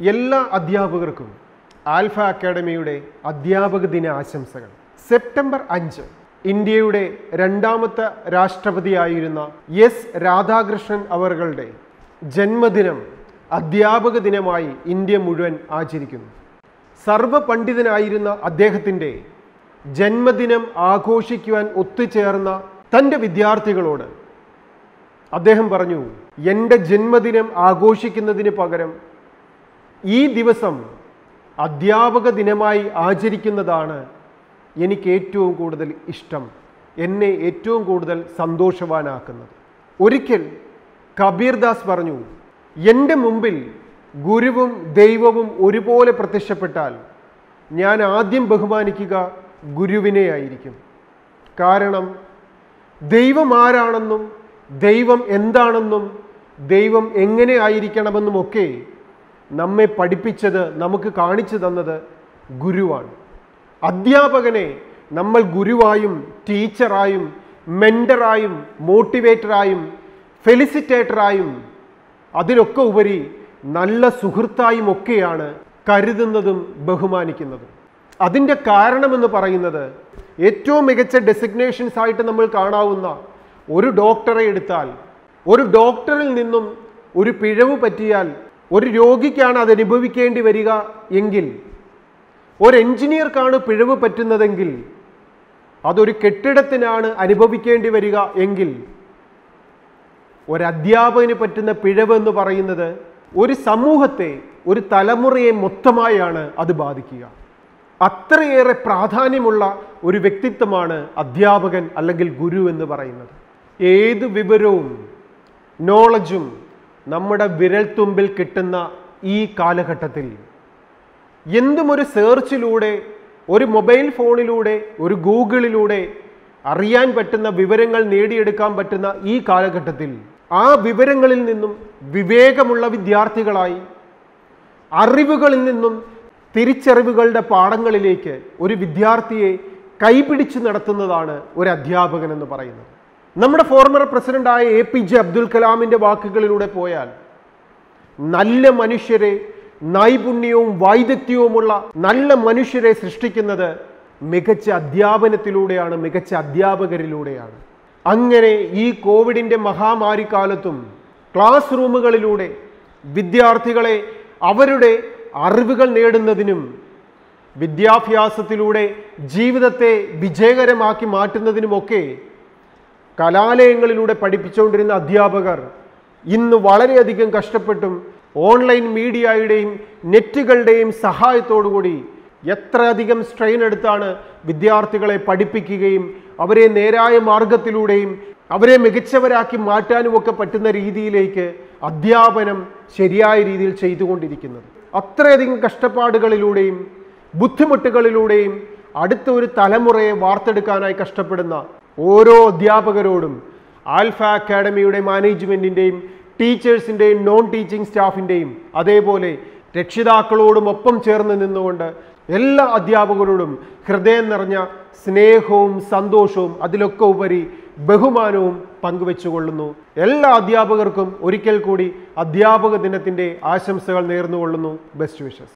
എല്ലാ അധ്യാപകർക്കും ആൽഫ അക്കാഡമിയുടെ അധ്യാപക ദിന ആശംസകൾ സെപ്റ്റംബർ അഞ്ച് ഇന്ത്യയുടെ രണ്ടാമത്തെ രാഷ്ട്രപതിയായിരുന്ന എസ് രാധാകൃഷ്ണൻ അവറുകളുടെ ജന്മദിനം അധ്യാപക ദിനമായി ഇന്ത്യ മുഴുവൻ ആചരിക്കുന്നു സർവപണ്ഡിതനായിരുന്ന അദ്ദേഹത്തിൻ്റെ ജന്മദിനം ആഘോഷിക്കുവാൻ ഒത്തുചേർന്ന തൻ്റെ വിദ്യാർത്ഥികളോട് അദ്ദേഹം പറഞ്ഞു എൻ്റെ ജന്മദിനം ആഘോഷിക്കുന്നതിന് പകരം ഈ ദിവസം അധ്യാപക ദിനമായി ആചരിക്കുന്നതാണ് എനിക്ക് ഏറ്റവും കൂടുതൽ ഇഷ്ടം എന്നെ ഏറ്റവും കൂടുതൽ സന്തോഷവാനാക്കുന്നത് ഒരിക്കൽ കബീർദാസ് പറഞ്ഞു എൻ്റെ മുമ്പിൽ ഗുരുവും ദൈവവും ഒരുപോലെ പ്രത്യക്ഷപ്പെട്ടാൽ ഞാൻ ആദ്യം ബഹുമാനിക്കുക ഗുരുവിനെ ആയിരിക്കും കാരണം ദൈവം ആരാണെന്നും ദൈവം എന്താണെന്നും ദൈവം എങ്ങനെ ആയിരിക്കണമെന്നുമൊക്കെ നമ്മെ പഠിപ്പിച്ചത് നമുക്ക് കാണിച്ചു തന്നത് ഗുരുവാണ് അധ്യാപകനെ നമ്മൾ ഗുരുവായും ടീച്ചറായും മെൻറ്ററായും മോട്ടിവേറ്ററായും ഫെലിസിറ്റേറ്ററായും അതിലൊക്കെ ഉപരി നല്ല സുഹൃത്തായും ഒക്കെയാണ് കരുതുന്നതും ബഹുമാനിക്കുന്നതും അതിൻ്റെ കാരണമെന്ന് പറയുന്നത് ഏറ്റവും മികച്ച ഡെസിഗ്നേഷൻസ് ആയിട്ട് നമ്മൾ കാണാവുന്ന ഒരു ഡോക്ടറെ എടുത്താൽ ഒരു ഡോക്ടറിൽ നിന്നും ഒരു പിഴവ് പറ്റിയാൽ ഒരു രോഗിക്കാണ് അത് അനുഭവിക്കേണ്ടി വരിക എങ്കിൽ ഒരു എഞ്ചിനീയർക്കാണ് പിഴവ് പറ്റുന്നതെങ്കിൽ അതൊരു കെട്ടിടത്തിനാണ് അനുഭവിക്കേണ്ടി വരിക എങ്കിൽ ഒരു അധ്യാപകന് പറ്റുന്ന പിഴവ് എന്ന് പറയുന്നത് ഒരു സമൂഹത്തെ ഒരു തലമുറയെ മൊത്തമായാണ് അത് ബാധിക്കുക അത്രയേറെ പ്രാധാന്യമുള്ള ഒരു വ്യക്തിത്വമാണ് അധ്യാപകൻ അല്ലെങ്കിൽ ഗുരു എന്ന് പറയുന്നത് ഏത് വിവരവും നോളജും നമ്മുടെ വിരൽത്തുമ്പിൽ കിട്ടുന്ന ഈ കാലഘട്ടത്തിൽ എന്തും ഒരു സെർച്ചിലൂടെ ഒരു മൊബൈൽ ഫോണിലൂടെ ഒരു ഗൂഗിളിലൂടെ അറിയാൻ പറ്റുന്ന വിവരങ്ങൾ നേടിയെടുക്കാൻ പറ്റുന്ന ഈ കാലഘട്ടത്തിൽ ആ വിവരങ്ങളിൽ നിന്നും വിവേകമുള്ള വിദ്യാർത്ഥികളായി അറിവുകളിൽ നിന്നും തിരിച്ചറിവുകളുടെ പാഠങ്ങളിലേക്ക് ഒരു വിദ്യാർത്ഥിയെ കൈപിടിച്ച് നടത്തുന്നതാണ് ഒരു അധ്യാപകൻ എന്ന് പറയുന്നത് നമ്മുടെ ഫോർമർ പ്രസിഡന്റായ എ പി ജെ അബ്ദുൽ കലാമിൻ്റെ വാക്കുകളിലൂടെ പോയാൽ നല്ല മനുഷ്യരെ നൈപുണ്യവും വൈദഗ്ധ്യവുമുള്ള നല്ല മനുഷ്യരെ സൃഷ്ടിക്കുന്നത് മികച്ച അധ്യാപനത്തിലൂടെയാണ് മികച്ച അധ്യാപകരിലൂടെയാണ് അങ്ങനെ ഈ കോവിഡിൻ്റെ മഹാമാരി കാലത്തും ക്ലാസ് റൂമുകളിലൂടെ വിദ്യാർത്ഥികളെ അവരുടെ അറിവുകൾ നേടുന്നതിനും വിദ്യാഭ്യാസത്തിലൂടെ ജീവിതത്തെ വിജയകരമാക്കി മാറ്റുന്നതിനുമൊക്കെ കലാലയങ്ങളിലൂടെ പഠിപ്പിച്ചുകൊണ്ടിരുന്ന അധ്യാപകർ ഇന്ന് വളരെയധികം കഷ്ടപ്പെട്ടും ഓൺലൈൻ മീഡിയയുടെയും നെറ്റുകളുടെയും സഹായത്തോടുകൂടി എത്രയധികം സ്ട്രെയിൻ എടുത്താണ് വിദ്യാർത്ഥികളെ പഠിപ്പിക്കുകയും അവരെ നേരായ മാർഗത്തിലൂടെയും അവരെ മികച്ചവരാക്കി മാറ്റാനും ഒക്കെ പറ്റുന്ന രീതിയിലേക്ക് അധ്യാപനം ശരിയായ രീതിയിൽ ചെയ്തുകൊണ്ടിരിക്കുന്നത് അത്രയധികം കഷ്ടപ്പാടുകളിലൂടെയും ബുദ്ധിമുട്ടുകളിലൂടെയും അടുത്ത ഒരു തലമുറയെ വാർത്തെടുക്കാനായി കഷ്ടപ്പെടുന്ന ഓരോ അധ്യാപകരോടും ആൽഫ അക്കാഡമിയുടെ മാനേജ്മെൻറ്റിൻ്റെയും ടീച്ചേഴ്സിൻ്റെയും നോൺ ടീച്ചിങ് സ്റ്റാഫിൻ്റെയും അതേപോലെ രക്ഷിതാക്കളോടും ഒപ്പം ചേർന്ന് നിന്നുകൊണ്ട് എല്ലാ അധ്യാപകരോടും ഹൃദയം നിറഞ്ഞ സ്നേഹവും സന്തോഷവും അതിലൊക്കെ ഉപരി ബഹുമാനവും പങ്കുവെച്ചുകൊള്ളുന്നു എല്ലാ അധ്യാപകർക്കും ഒരിക്കൽ കൂടി അധ്യാപക ദിനത്തിൻ്റെ ആശംസകൾ നേർന്നുകൊള്ളുന്നു ബെസ്റ്റ് വിഷസ്